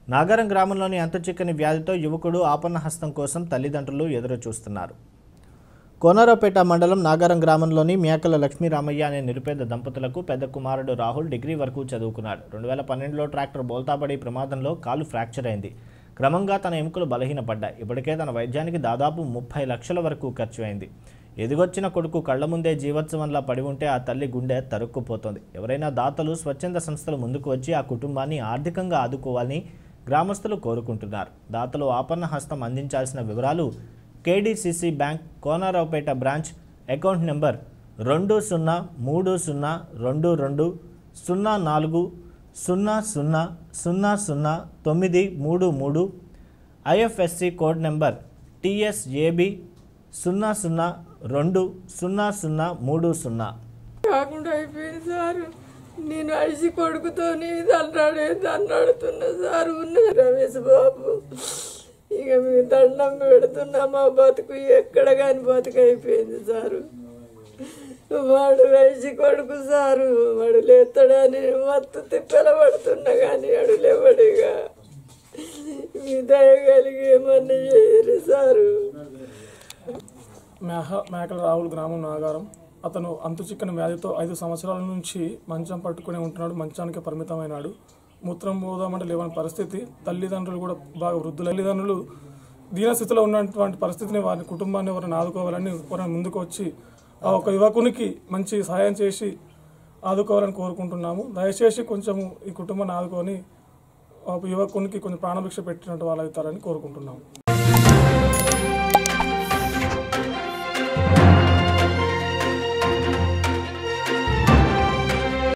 నాగారం గ్రామంలోని అంతుచిక్కని వ్యాధితో యువకుడు ఆపన్న హస్తం కోసం తల్లిదండ్రులు ఎదురు చూస్తున్నారు కోనరావుపేట మండలం నాగారం గ్రామంలోని మేకల లక్ష్మీరామయ్య అనే నిరుపేద దంపతులకు పెద్ద కుమారుడు రాహుల్ డిగ్రీ వరకు చదువుకున్నాడు రెండు వేల పన్నెండులో ట్రాక్టర్ బోల్తాపడి ప్రమాదంలో కాలు ఫ్రాక్చర్ అయింది క్రమంగా తన ఎముకలు బలహీనపడ్డాయి ఇప్పటికే తన వైద్యానికి దాదాపు ముప్పై లక్షల వరకు ఖర్చు అయింది ఎదిగొచ్చిన కొడుకు కళ్ల ముందే జీవోత్సవంలా పడి ఉంటే ఆ తల్లి గుండె తరుక్కుపోతుంది ఎవరైనా దాతలు స్వచ్ఛంద సంస్థలు ముందుకు వచ్చి ఆ కుటుంబాన్ని ఆర్థికంగా ఆదుకోవాలని గ్రామస్తులు కోరుకుంటున్నారు దాతలు ఆపన్న హస్తం అందించాల్సిన వివరాలు KDCC bank Konaraopeta branch account number రెండు సున్నా మూడు సున్నా రెండు రెండు సున్నా నాలుగు సున్నా సున్నా సున్నా సున్నా తొమ్మిది మూడు మూడు ఐఎఫ్ఎస్సి కోడ్ నెంబర్ టిఎస్ఏబి సున్నా సున్నా రెండు సున్నా సున్నా మూడు సున్నా కాకుండా అయిపోయింది సార్ నేను అడిసి కొడుకుతో దండాడే దండాడుతున్నా సార్ ఉన్న రమేష్ బాబు ఇక మీ దండం పెడుతున్నా మా బతుకు ఎక్కడ కాని బతుకు అయిపోయింది సారు వాడు వయసు కొడుకు సారు వాడు లేస్తాడని మత్తు తిప్పల పడుతున్నా కానీ వాడు లేవడిగా మీ దయ కలిగి ఏమన్నా చేయరు సారు మేహ మేకల రాహుల్ గ్రామం నాగారం అతను అంతు చిక్కని వ్యాధితో ఐదు సంవత్సరాల నుంచి మంచం పట్టుకుని ఉంటున్నాడు మంచానికి పరిమితమైనాడు మూత్రం పోదామంటే లేవని పరిస్థితి తల్లిదండ్రులు కూడా బాగా వృద్ధులు తల్లిదండ్రులు దీనస్థితిలో ఉన్నటువంటి పరిస్థితిని వారి కుటుంబాన్ని ఎవరిని ఆదుకోవాలని ఎవరైనా ముందుకు వచ్చి ఆ ఒక యువకునికి మంచి సహాయం చేసి ఆదుకోవాలని కోరుకుంటున్నాము దయచేసి కొంచెం ఈ కుటుంబాన్ని ఆదుకొని ఆ యువకునికి కొంచెం ప్రాణభిక్ష పెట్టినట్టు వాళ్ళు అవుతారని కోరుకుంటున్నాము